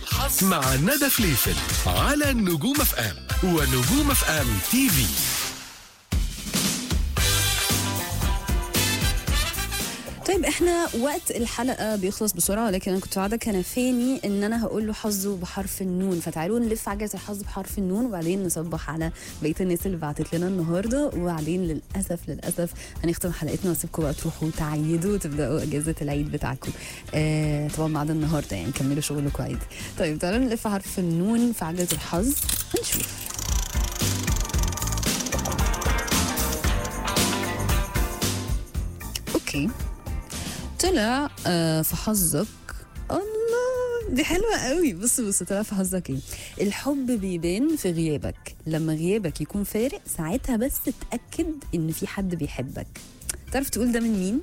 الحظ مع ندى فليفل على نجوم اف ام ونجوم اف ام تي في طيب احنا وقت الحلقه بيخلص بسرعه لكن انا كنت قاعده كنفاني ان انا هقول له حظه بحرف النون فتعالوا نلف عجله الحظ بحرف النون وبعدين نصبح على بقيه الناس اللي بعتت لنا النهارده وبعدين للاسف للاسف هنختم حلقتنا واسيبكم بقى تروحوا تعيدوا وتبداوا اجازه العيد بتاعكم آه طبعا بعد النهارده يعني كملوا شغلكم عادي طيب تعالوا نلف حرف النون في عجله الحظ ونشوف اوكي طلع آه في حظك الله دي حلوة قوي بص بص طلع في حظك ايه الحب بيبان في غيابك لما غيابك يكون فارق ساعتها بس تأكد ان في حد بيحبك تعرف تقول ده من مين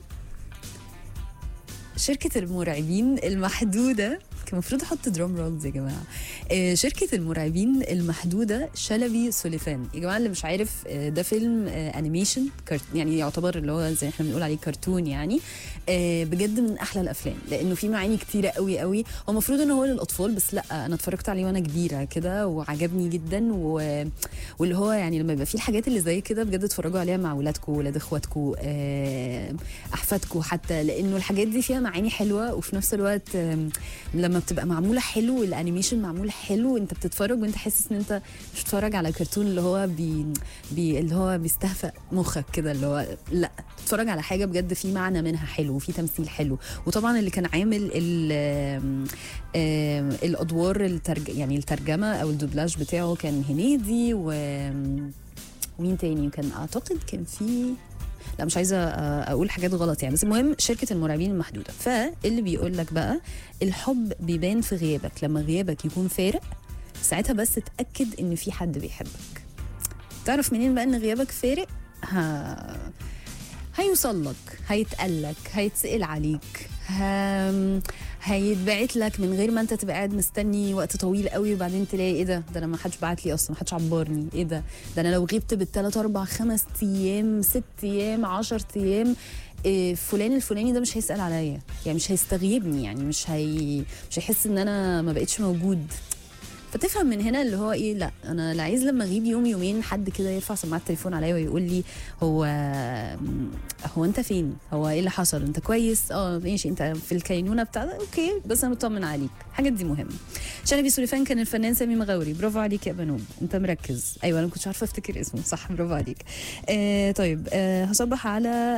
شركة المرعبين المحدودة كان المفروض احط درام رولز يا جماعه آه شركه المرعبين المحدوده شلبي سوليفان يا جماعه اللي مش عارف آه ده فيلم آه انيميشن كارت يعني يعتبر اللي هو زي احنا بنقول عليه كرتون يعني آه بجد من احلى الافلام لانه في معاني كتيره قوي قوي هو المفروض ان هو للاطفال بس لا انا اتفرجت عليه وانا كبيره كده وعجبني جدا و... واللي هو يعني لما يبقى في الحاجات اللي زي كده بجد اتفرجوا عليها مع ولادكم ولاد اخواتكم آه احفادكم حتى لانه الحاجات دي فيها معاني حلوه وفي نفس الوقت آه لما بتبقى معموله حلو الانيميشن معمول حلو انت بتتفرج وانت حاسس ان انت مش بتتفرج على كرتون اللي هو بي, بي اللي هو بيستهفأ مخك كده اللي هو لا بتتفرج على حاجه بجد في معنى منها حلو وفي تمثيل حلو وطبعا اللي كان عامل ال آم، الادوار الترج يعني الترجمه او الدوبلاج بتاعه كان هنيدي و ومين تاني كان اعتقد كان في لا مش عايزه آه، اقول حاجات غلط يعني بس المهم شركه المرعبين المحدوده فاللي بيقول لك بقى الحب بيبان في غيابك لما غيابك يكون فارق ساعتها بس تاكد ان في حد بيحبك تعرف منين بقى ان غيابك فارق ها هيوصل لك هيتقال لك هيتسأل عليك ها... هيتبعت لك من غير ما انت تبقى قاعد مستني وقت طويل قوي وبعدين تلاقي ايه ده ده انا ما حدش بعت لي اصلا ما حدش عبرني ايه ده ده انا لو غبت بالثلاث اربع خمس ايام ست ايام عشر ايام إيه فلان الفلاني ده مش هيسال عليا يعني مش هيستغيبني يعني مش هي مش هيحس ان انا ما بقتش موجود فتفهم من هنا اللي هو ايه لا انا لا عايز لما اغيب يوم يومين حد كده يرفع سماعه التليفون عليا ويقول لي هو هو انت فين هو ايه اللي حصل انت كويس اه ماشي انت في الكينونه بتاع اوكي بس انا مطمن عليك الحاجات دي مهمه شلبي سوليفان كان الفنان سامي مغاوري برافو عليك يا بنوب انت مركز ايوه انا ما كنتش عارفه افتكر اسمه صح برافو عليك آه طيب آه هصبح على